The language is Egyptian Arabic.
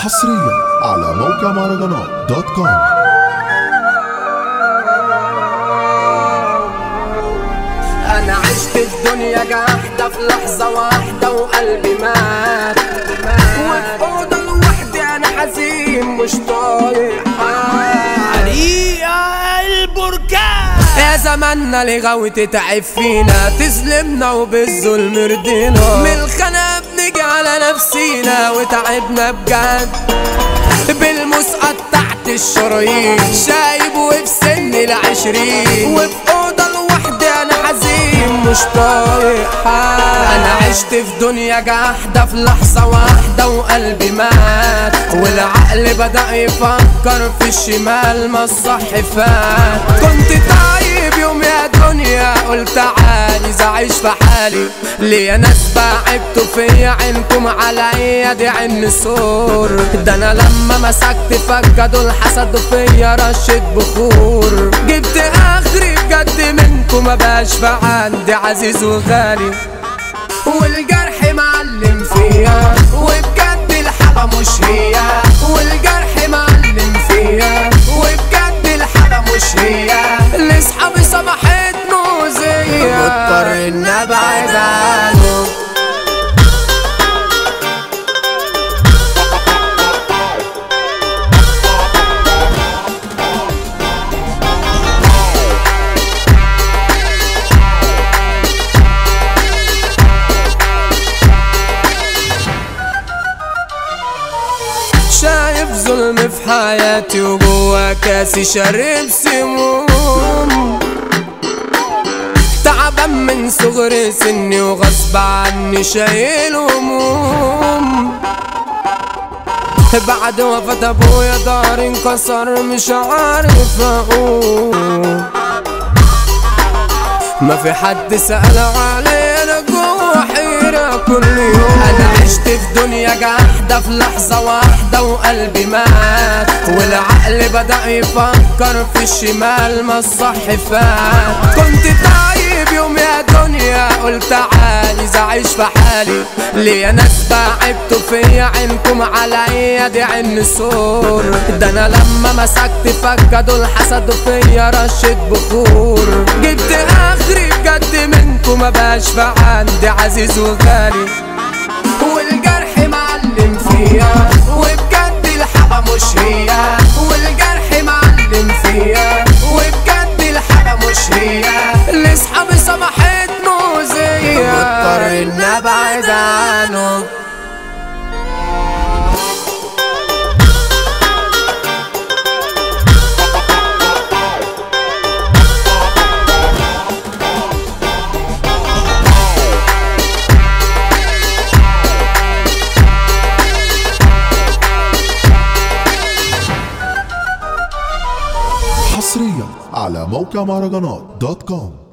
حصريا على موقع مهرجانات دوت كوم انا عشت الدنيا جاحدة في لحظة واحدة وقلبي مات وفي اوضة لوحدي انا حزين مش طايق حال. يا البركان يا زماننا لغاوي تتعب فينا تظلمنا وبالظلم رضينا من الخنا بنيجي على نفسينا وتعبنا بجد بالمسقط تحت الشرايين شايب وفي سن العشرين وفي اوضه لوحدي انا حزين مش طايق حال انا عشت في دنيا جاحده في لحظه واحده وقلبي مات والعقل بدا يفكر في الشمال ما الصح فات كنت طيب يوم يا دنيا قلت عايز اعيش في حالي ليه ناس بعبتوا فيا عينكم عليا دي عين سور ده انا لما مسكت فجة دول حسدوا فيا رشة بخور جبت اخري بجد منكم ما بقاش في عندي عزيز وغالي والجرح معلم فيا وبجد الحالة مش هي والجرح معلم فيا وبجد الحالة مش هي لاصحابي صباحت موزية مضطر ان ابعد عنه شايف ظلم في حياتي وجوا كاسي شارب سموم تعبان من صغر سني وغصب عني شايل هموم بعد وفاة ابويا داري انكسر مش عارف اقوم ما في حد سأل علي انا جوا حيرة كل يوم انا عشت في دنيا جاحدة في لحظة واحدة وقلبي مات والعقل بدأ يفكر في الشمال ما الصح فات كنت طيب يوم يا دنيا قلت عايز اعيش في حالي ليه ناس بعبتوا فيا عينكم عليا دي عين سور ده انا لما مسكت فجة دول حسدوا فيا رشة بخور جبت اخري بجد منكم ما بقاش في عندي عزيز وغالي والجرح معلم فيا وبجد الحالة مش هي والجرح معلم فيا وبجد الحالة مش هي لاصحابي صباحت موزية مضطر ان ابعد عنه حصريا على موقع مهرجانات دوت كوم